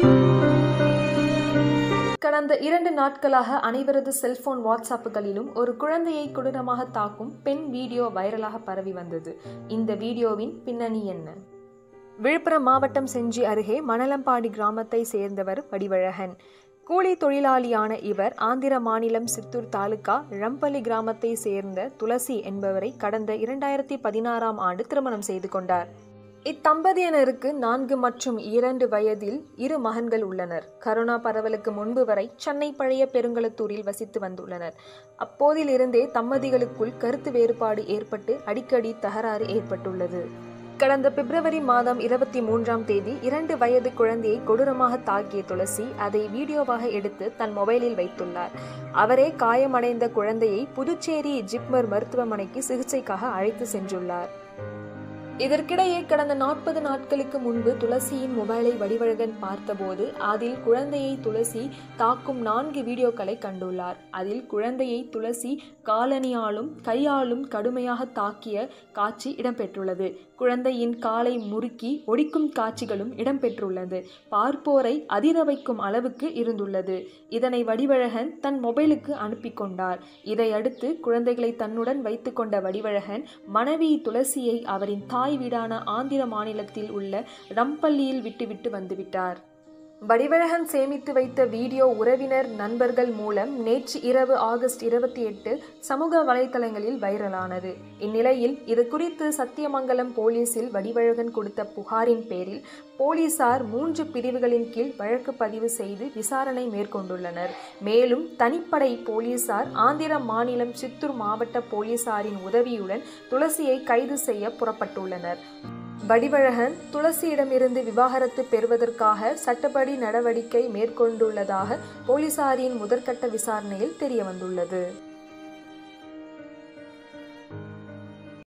கடந்த இரண்டு நாட்களாக அனைவரது செல்போன் வாட்ஸ்அப்புகளிலும் ஒரு குழந்தையை கொடூரமாக தாக்கும் பெண் வீடியோ வைரலாக பரவி வந்தது இந்த வீடியோவின் பின்னணி என்ன விழுப்புரம் மாவட்டம் செஞ்சி அருகே மணலம்பாடி கிராமத்தை சேர்ந்தவர் வடிவழகன் கூலி தொழிலாளியான இவர் ஆந்திர மாநிலம் சித்தூர் தாலுகா ரம்பலி கிராமத்தை சேர்ந்த துளசி என்பவரை கடந்த இரண்டாயிரத்தி பதினாறாம் ஆண்டு திருமணம் செய்து கொண்டார் இத்தம்பதியினருக்கு நான்கு மற்றும் இரண்டு வயதில் இரு மகன்கள் உள்ளனர் கரோனா பரவலுக்கு முன்பு வரை சென்னை பழைய பெருங்களத்தூரில் வசித்து வந்துள்ளனர் அப்போதிலிருந்தே தம்பதிகளுக்குள் கருத்து வேறுபாடு ஏற்பட்டு அடிக்கடி தகராறு ஏற்பட்டுள்ளது கடந்த பிப்ரவரி மாதம் இருபத்தி மூன்றாம் தேதி இரண்டு வயது குழந்தையை கொடூரமாக தாக்கிய துளசி அதை வீடியோவாக எடுத்து தன் மொபைலில் வைத்துள்ளார் அவரே காயமடைந்த குழந்தையை புதுச்சேரி ஜிப்மர் மருத்துவமனைக்கு சிகிச்சைக்காக அழைத்து சென்றுள்ளார் இதற்கிடையே கடந்த நாற்பது நாட்களுக்கு முன்பு துளசியின் மொபைலை வடிவழகன் பார்த்தபோது அதில் குழந்தையை துளசி தாக்கும் நான்கு வீடியோக்களை கண்டுள்ளார் அதில் குழந்தையை துளசி காலணியாலும் கையாலும் கடுமையாக தாக்கிய காட்சி இடம்பெற்றுள்ளது குழந்தையின் காலை முறுக்கி ஒடிக்கும் காட்சிகளும் இடம்பெற்றுள்ளது பார்ப்போரை அதிர வைக்கும் அளவுக்கு இருந்துள்ளது இதனை வடிவழகன் தன் மொபைலுக்கு அனுப்பி கொண்டார் இதையடுத்து குழந்தைகளை தன்னுடன் வைத்துக்கொண்ட வடிவழகன் மனைவி துளசியை அவரின் தாய் வீடான ஆந்திர மாநிலத்தில் உள்ள ரம்பள்ளியில் விட்டுவிட்டு வந்துவிட்டார் வடிவழகன் சேமித்து வைத்த வீடியோ உறவினர் நண்பர்கள் மூலம் நேற்று இரவு ஆகஸ்ட் இருபத்தி எட்டு சமூக வலைதளங்களில் வைரலானது இந்நிலையில் இது குறித்து சத்தியமங்கலம் போலீசில் வடிவழகன் கொடுத்த புகாரின் பேரில் போலீசார் மூன்று பிரிவுகளின் கீழ் வழக்கு பதிவு செய்து விசாரணை மேற்கொண்டுள்ளனர் மேலும் தனிப்படை போலீசார் ஆந்திர மாநிலம் சித்தூர் மாவட்ட போலீசாரின் உதவியுடன் துளசியை கைது செய்ய புறப்பட்டுள்ளனர் வடிவழகன் துளசியிடமிருந்து விவாகரத்து பெறுவதற்காக சட்டப்படி நடவடிக்கை மேற்கொண்டுள்ளதாக போலீசாரின் முதற்கட்ட விசாரணையில் தெரியவந்துள்ளது